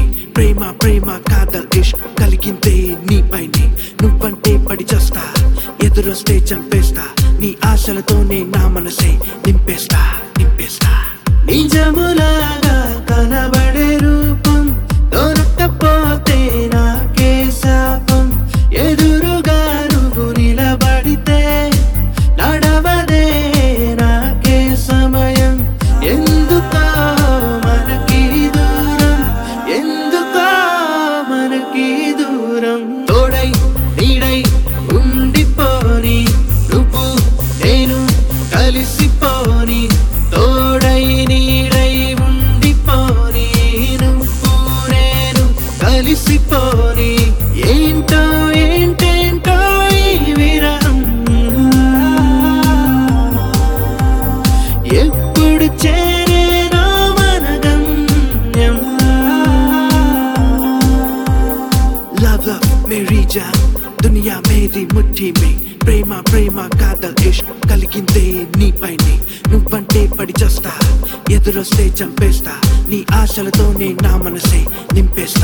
ప్రేమ ప్రేమ కాదల్ ఇష్ కలిగిందే నీపైనే నువ్వంటే పడి చేస్తా ఎదురొస్తే చంపేస్తా నీ ఆశలతోనే నా మనసే నింపేస్తా నింపేస్తా నిజములాగా కనబడే రూపం దొరక్కపోతే నాకే శాపం ఎదురుగా నువ్వు నిలబడితే నడవదే నాకే సమయం ఎందుకో మనకి దూరం ఎందుకో మనకి దూరం తోడై నీడై ఉండిపోని నువ్వు నేను కలిసిపోని తోడై నీడై ఉండిపోని నువ్వు నేను కలిసిపోని ఏంటో ఏంటేంటో ఈ విరహం ఎప్పుడు చేరేనో మన గమ్యం లవ్ లవ్ మేరీ జాన్ దునియా మేది ముఠి మే ప్రేమ ప్రేమ కాదల్ ఇష్ కలిగిందే నీపైనే నువ్వంటే పడి చేస్తా ఎదురొస్తే చంపేస్తా నీ ఆశలతోనే నా మనసే నింపేస్తా